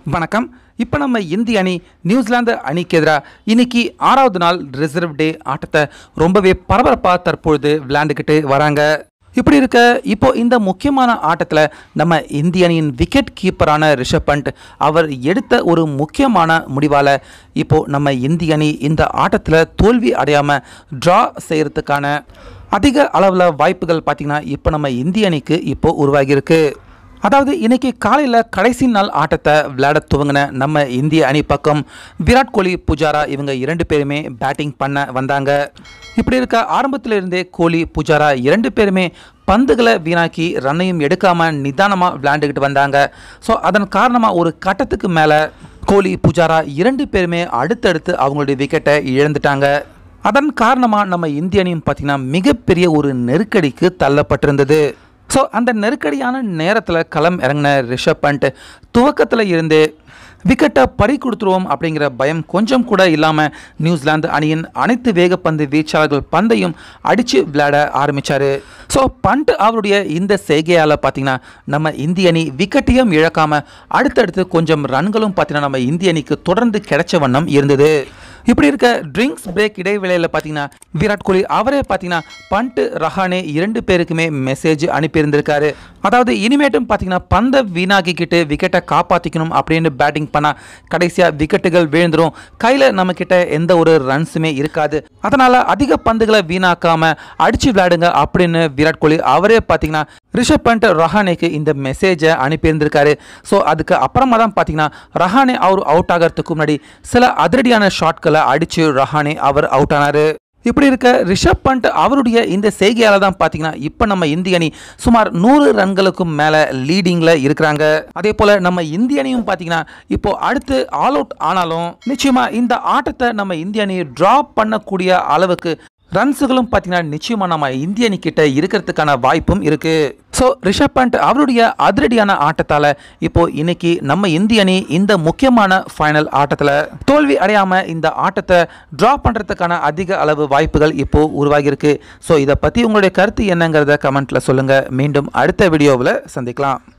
வணக்கம் இப்போ நம்ம இந்திய அணி நியூசிலாந்து அணிக்கு எதிராக இன்னைக்கு ஆறாவது நாள் ரிசர்வ் டே ஆட்டத்தை ரொம்பவே பரபரப்பாக தற்பொழுது விளையாண்டுக்கிட்டு வராங்க இப்படி இருக்க இப்போ இந்த முக்கியமான ஆட்டத்தில் நம்ம இந்திய அணியின் விக்கெட் கீப்பரான ரிஷப் பண்ட் அவர் எடுத்த ஒரு முக்கியமான முடிவால் இப்போ நம்ம இந்திய அணி இந்த ஆட்டத்தில் தோல்வி அடையாமல் ட்ரா செய்கிறதுக்கான அதிக அளவில் வாய்ப்புகள் பார்த்திங்கன்னா இப்போ நம்ம இந்திய அணிக்கு இப்போ உருவாகியிருக்கு அதாவது இன்னைக்கு காலையில் கடைசி நாள் ஆட்டத்தை விளையாட துவங்கின நம்ம இந்திய அணி பக்கம் விராட் கோலி புஜாரா இவங்க இரண்டு பேருமே பேட்டிங் பண்ண வந்தாங்க இப்படி இருக்க ஆரம்பத்தில் இருந்தே கோலி புஜாரா இரண்டு பேருமே பந்துகளை வீணாக்கி ரன்னையும் எடுக்காம நிதானமாக விளையாண்டுக்கிட்டு வந்தாங்க ஸோ அதன் காரணமாக ஒரு கட்டத்துக்கு மேலே கோலி புஜாரா இரண்டு பேருமே அடுத்தடுத்து அவங்களுடைய விக்கெட்டை இழந்துட்டாங்க அதன் காரணமாக நம்ம இந்திய அணியும் பார்த்திங்கன்னா மிகப்பெரிய ஒரு நெருக்கடிக்கு தள்ளப்பட்டிருந்தது ஸோ அந்த நெருக்கடியான நேரத்தில் களம் இறங்கின ரிஷப் பண்ட் துவக்கத்தில் இருந்து விக்கெட்டை பறி கொடுத்துருவோம் அப்படிங்கிற பயம் கொஞ்சம் கூட இல்லாமல் நியூசிலாந்து அணியின் அனைத்து வேகப்பந்து வீச்சாளர்கள் பந்தையும் அடித்து விளையாட ஆரம்பித்தார் ஸோ பண்ட் அவருடைய இந்த செய்கையால் பார்த்தீங்கன்னா நம்ம இந்திய அணி விக்கெட்டையும் இழக்காமல் அடுத்தடுத்து கொஞ்சம் ரன்களும் பார்த்தீங்கன்னா நம்ம இந்திய அணிக்கு தொடர்ந்து கிடைச்ச வண்ணம் இருந்தது இப்படி இருக்க ட்ரிங்க்ஸ் பிரேக் இடைவேளையில் பார்த்தீங்கன்னா விராட் கோலி அவரே பார்த்தீங்கன்னா பண்ட் ரஹானே இரண்டு பேருக்குமே மெசேஜ் அனுப்பியிருந்திருக்காரு அதாவது இனிமேட்டும் பார்த்தீங்கன்னா பந்தை வீணாக்கிக்கிட்டு விக்கெட்டை காப்பாற்றிக்கணும் அப்படின்னு பேட்டிங் பண்ணால் கடைசியாக விக்கெட்டுகள் விழுந்துரும் கையில் நம்மக்கிட்ட எந்த ஒரு ரன்ஸுமே இருக்காது அதனால் அதிக பந்துகளை வீணாக்காமல் அடித்து விளையாடுங்க அப்படின்னு விராட் கோலி அவரே பார்த்தீங்கன்னா ரிஷப் பண்ட் ரஹானேக்கு இந்த மெசேஜை அனுப்பியிருந்திருக்காரு ஸோ அதுக்கு அப்புறமா தான் பார்த்தீங்கன்னா ரஹானே அவர் அவுட் ஆகிறதுக்கு முன்னாடி சில அதிரடியான ஷாட்களை அடித்து ரஹானே அவர் அவுட் ஆனார் இப்படி இருக்க ரிஷப் பண்ட் அவருடைய இந்த செய்கையால் தான் பார்த்தீங்கன்னா இப்போ நம்ம இந்திய அணி சுமார் நூறு ரன்களுக்கும் மேலே லீடிங்கில் இருக்கிறாங்க அதே போல் நம்ம இந்திய அணியும் பார்த்தீங்கன்னா இப்போ அடுத்து ஆல் அவுட் ஆனாலும் நிச்சயமாக இந்த ஆட்டத்தை நம்ம இந்திய அணி ட்ராப் பண்ணக்கூடிய அளவுக்கு ரன்ஸுகளும் பார்த்தீங்கன்னா நிச்சயமாக நம்ம இந்திய அணி கிட்ட இருக்கிறதுக்கான வாய்ப்பும் இருக்கு ஸோ ரிஷப் பண்ட் அவருடைய அதிரடியான ஆட்டத்தால் இப்போ இன்னைக்கு நம்ம இந்திய அணி இந்த முக்கியமான ஃபைனல் ஆட்டத்தில் தோல்வி அடையாமல் இந்த ஆட்டத்தை ட்ரா பண்ணுறதுக்கான அதிக அளவு வாய்ப்புகள் இப்போ உருவாகியிருக்கு ஸோ இதை பற்றி உங்களுடைய கருத்து என்னங்கிறத கமெண்ட்டில் சொல்லுங்கள் மீண்டும் அடுத்த வீடியோவில் சந்திக்கலாம்